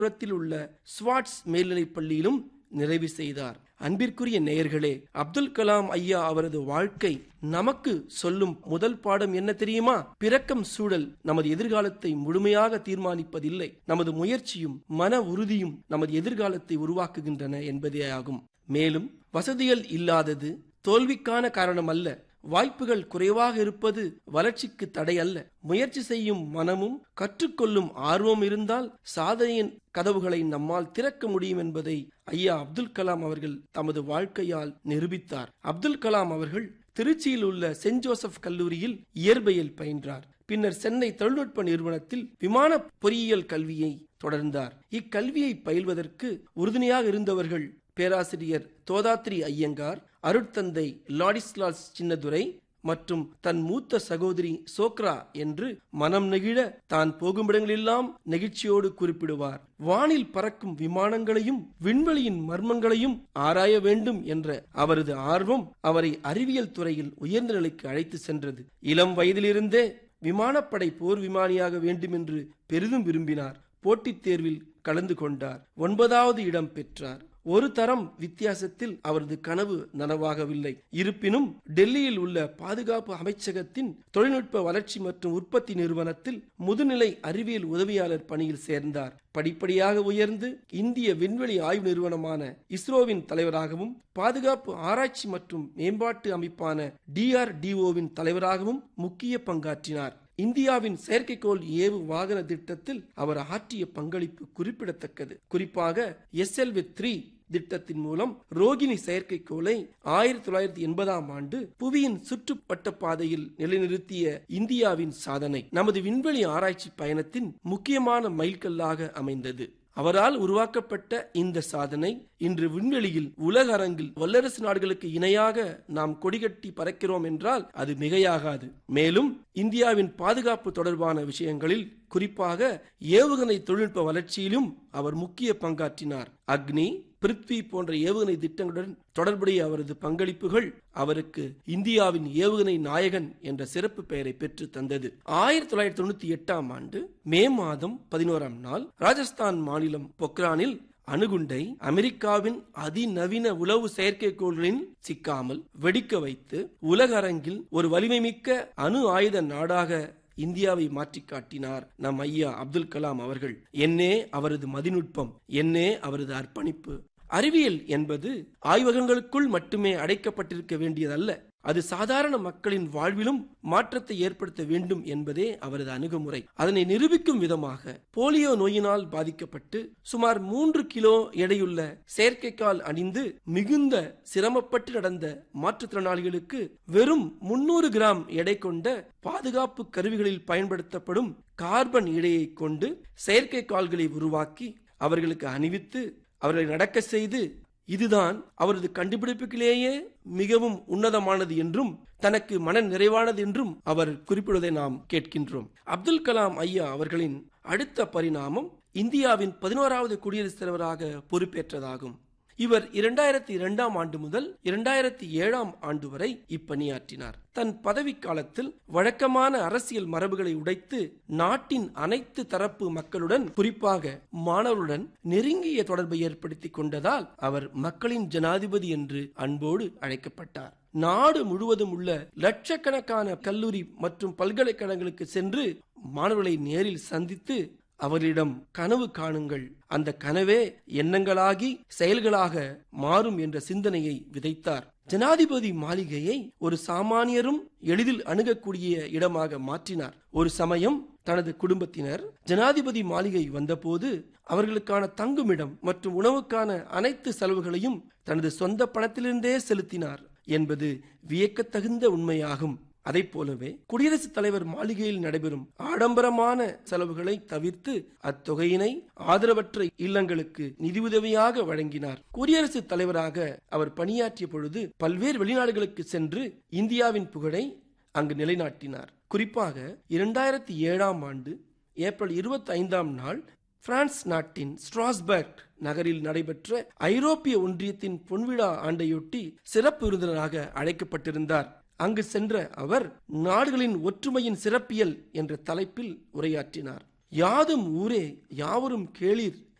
புறத்தில் உள்ள ஸ்வாட்ஸ் மேல்நிலைப் பள்ளியிலும் நிறைவு செய்தார் அன்பிற்குரிய நேயர்களே அப்துல் கலாம் ஐயா அவரது வாழ்க்கை நமக்கு சொல்லும் முதல் பாடம் என்ன தெரியுமா பிறக்கம் சூழல் நமது எதிர்காலத்தை முழுமையாக தீர்மானிப்பதில்லை நமது முயற்சியும் மன உறுதியும் நமது எதிர்காலத்தை உருவாக்குகின்றன என்பதே ஆகும் மேலும் வசதிகள் இல்லாதது தோல்விக்கான காரணம் அல்ல வாய்ப்புகள் குறைவாக இருப்பது வளர்ச்சிக்கு தடை அல்ல முயற்சி செய்யும் மனமும் கற்றுக்கொள்ளும் ஆர்வம் இருந்தால் சாதனையின் கதவுகளை நம்மால் திறக்க முடியும் என்பதை ஐயா அப்துல் கலாம் அவர்கள் தமது வாழ்க்கையால் நிரூபித்தார் அப்துல் கலாம் அவர்கள் திருச்சியில் உள்ள சென்ட் ஜோசப் கல்லூரியில் இயற்பியல் பயின்றார் பின்னர் சென்னை தொழில்நுட்ப நிறுவனத்தில் விமான பொறியியல் கல்வியை தொடர்ந்தார் இக்கல்வியை பயில்வதற்கு உறுதுணையாக இருந்தவர்கள் பேராசிரியர் தோதாத்ரி ஐயங்கார் அருட்தந்தை லாடிஸ்லாஸ் சின்னதுரை மற்றும் தன் மூத்த சகோதரி சோக்ரா என்று மனம் நெகிழ தான் போகுமிடங்களெல்லாம் நெகிழ்ச்சியோடு குறிப்பிடுவார் வானில் பறக்கும் விமானங்களையும் விண்வெளியின் மர்மங்களையும் ஆராய வேண்டும் என்ற அவரது ஆர்வம் அவரை அறிவியல் துறையில் உயர்ந்த நிலைக்கு அழைத்து சென்றது இளம் வயதிலிருந்தே விமானப்படை போர் விமானியாக வேண்டும் என்று பெரிதும் விரும்பினார் போட்டித் தேர்வில் கலந்து கொண்டார் ஒன்பதாவது இடம் பெற்றார் ஒரு தரம் வித்தியாசத்தில் அவரது கனவு நனவாகவில்லை இருப்பினும் டெல்லியில் உள்ள பாதுகாப்பு அமைச்சகத்தின் தொழில்நுட்ப வளர்ச்சி மற்றும் உற்பத்தி நிறுவனத்தில் முதுநிலை அறிவியல் உதவியாளர் பணியில் சேர்ந்தார் படிப்படியாக உயர்ந்து இந்திய விண்வெளி ஆய்வு நிறுவனமான இஸ்ரோவின் தலைவராகவும் பாதுகாப்பு ஆராய்ச்சி மற்றும் மேம்பாட்டு அமைப்பான டிஆர்டிஓவின் தலைவராகவும் முக்கிய பங்காற்றினார் இந்தியாவின் செயற்கைக்கோள் ஏவு வாகன திட்டத்தில் அவர் ஆற்றிய பங்களிப்பு குறிப்பிடத்தக்கது குறிப்பாக எஸ்எல்வி த்ரீ திட்டத்தின் மூலம் ரோகிணி செயற்கைக்கோளை ஆயிரத்தி தொள்ளாயிரத்தி எண்பதாம் ஆண்டு புவியின் சுற்றுப்பட்ட பாதையில் நிலைநிறுத்திய இந்தியாவின் சாதனை நமது விண்வெளி ஆராய்ச்சி பயணத்தின் முக்கியமான மைல்கல்லாக அமைந்தது அவரால் உருவாக்கப்பட்ட இந்த சாதனை இன்று விண்வெளியில் உலக அரங்கில் வல்லரசு நாடுகளுக்கு இணையாக நாம் கொடிகட்டி பறக்கிறோம் என்றால் அது மிகையாகாது மேலும் இந்தியாவின் பாதுகாப்பு தொடர்பான விஷயங்களில் குறிப்பாக ஏவுகணை தொழில்நுட்ப வளர்ச்சியிலும் அவர் முக்கிய பங்காற்றினார் அக்னி பிருத்வி போன்ற ஏவுகணை திட்டங்களுடன் தொடர்புடைய அவரது பங்களிப்புகள் அவருக்கு இந்தியாவின் ஏவுகணை நாயகன் என்ற சிறப்பு பெயரை பெற்று தந்தது ஆயிரத்தி தொள்ளாயிரத்தி தொண்ணூத்தி எட்டாம் ஆண்டு மே மாதம் பதினோராம் நாள் ராஜஸ்தான் மாநிலம் பொக்ரானில் அணுகுண்டை அமெரிக்காவின் அதிநவீன உளவு செயற்கைக்கோள்களின் சிக்காமல் வெடிக்க வைத்து உலக அரங்கில் ஒரு வலிமைமிக்க அணு ஆயுத நாடாக இந்தியாவை மாற்றி காட்டினார் நம் ஐயா அப்துல் கலாம் அவர்கள் என்னே அவரது மதிநுட்பம் என்னே அவரது அர்ப்பணிப்பு அறிவியல் என்பது ஆய்வகங்களுக்குள் மட்டுமே அடைக்கப்பட்டிருக்க வேண்டியதல்ல அது சாதாரண மக்களின் வாழ்விலும் மாற்றத்தை ஏற்படுத்த வேண்டும் என்பதே அவரது அணுகுமுறை அதனை நிரூபிக்கும் விதமாக போலியோ நோயினால் பாதிக்கப்பட்டு சுமார் மூன்று கிலோ எடையுள்ள செயற்கைக்கால் அணிந்து மிகுந்த சிரமப்பட்டு நடந்த மாற்றுத்திறனாளிகளுக்கு வெறும் முன்னூறு கிராம் எடை கொண்ட பாதுகாப்பு கருவிகளில் பயன்படுத்தப்படும் கார்பன் இடையை கொண்டு செயற்கை கால்களை உருவாக்கி அவர்களுக்கு அணிவித்து அவர்களை நடக்க செய்து இதுதான் அவரது கண்டுபிடிப்புகளிலேயே மிகவும் உன்னதமானது என்றும் தனக்கு மன நிறைவானது என்றும் அவர் குறிப்பிடுவதை நாம் கேட்கின்றோம் அப்துல் கலாம் ஐயா அவர்களின் அடுத்த பரிணாமம் இந்தியாவின் பதினோராவது குடியரசுத் தலைவராக பொறுப்பேற்றதாகும் இவர் இரண்டாயிரத்தி இரண்டாம் ஆண்டு முதல் இரண்டாயிரத்தி ஏழாம் ஆண்டு வரை இப்பணியாற்றினார் தன் பதவி காலத்தில் வழக்கமான அரசியல் மரபுகளை உடைத்து நாட்டின் அனைத்து தரப்பு மக்களுடன் குறிப்பாக மாணவருடன் நெருங்கிய தொடர்பை ஏற்படுத்திக் கொண்டதால் அவர் மக்களின் ஜனாதிபதி என்று அன்போடு அழைக்கப்பட்டார் நாடு முழுவதும் உள்ள லட்சக்கணக்கான கல்லூரி மற்றும் பல்கலைக்கழகங்களுக்கு சென்று மாணவர்களை நேரில் சந்தித்து அவரிடம் கனவு காணுங்கள் அந்த கனவே எண்ணங்களாகி செயல்களாக மாறும் என்ற சிந்தனையை விதைத்தார் ஜனாதிபதி மாளிகையை ஒரு சாமானியரும் எளிதில் அணுகக்கூடிய இடமாக மாற்றினார் ஒரு சமயம் தனது குடும்பத்தினர் ஜனாதிபதி மாளிகை வந்தபோது அவர்களுக்கான தங்குமிடம் மற்றும் உணவுக்கான அனைத்து செலவுகளையும் தனது சொந்த பணத்திலிருந்தே செலுத்தினார் என்பது வியக்கத்தகுந்த உண்மையாகும் அதை போலவே குடியரசுத் தலைவர் மாளிகையில் நடைபெறும் ஆடம்பரமான செலவுகளை தவிர்த்து அத்தொகையினை ஆதரவற்ற இல்லங்களுக்கு நிதியுதவியாக வழங்கினார் குடியரசுத் தலைவராக அவர் பணியாற்றிய பொழுது பல்வேறு வெளிநாடுகளுக்கு சென்று இந்தியாவின் புகழை அங்கு நிலைநாட்டினார் குறிப்பாக இரண்டாயிரத்தி ஏழாம் ஆண்டு ஏப்ரல் இருபத்தி ஐந்தாம் நாள் பிரான்ஸ் நாட்டின் ஸ்ட்ராஸ்பர்க் நகரில் நடைபெற்ற ஐரோப்பிய ஒன்றியத்தின் பொன்விழா ஆண்டையொட்டி சிறப்பு விருந்தினராக அழைக்கப்பட்டிருந்தார் அங்கு சென்ற அவர் நாடுகளின் ஒற்றுமையின் சிறப்பியல் என்ற தலைப்பில் உரையாற்றினார் யாதும் ஊரே யாவரும் கேளீர்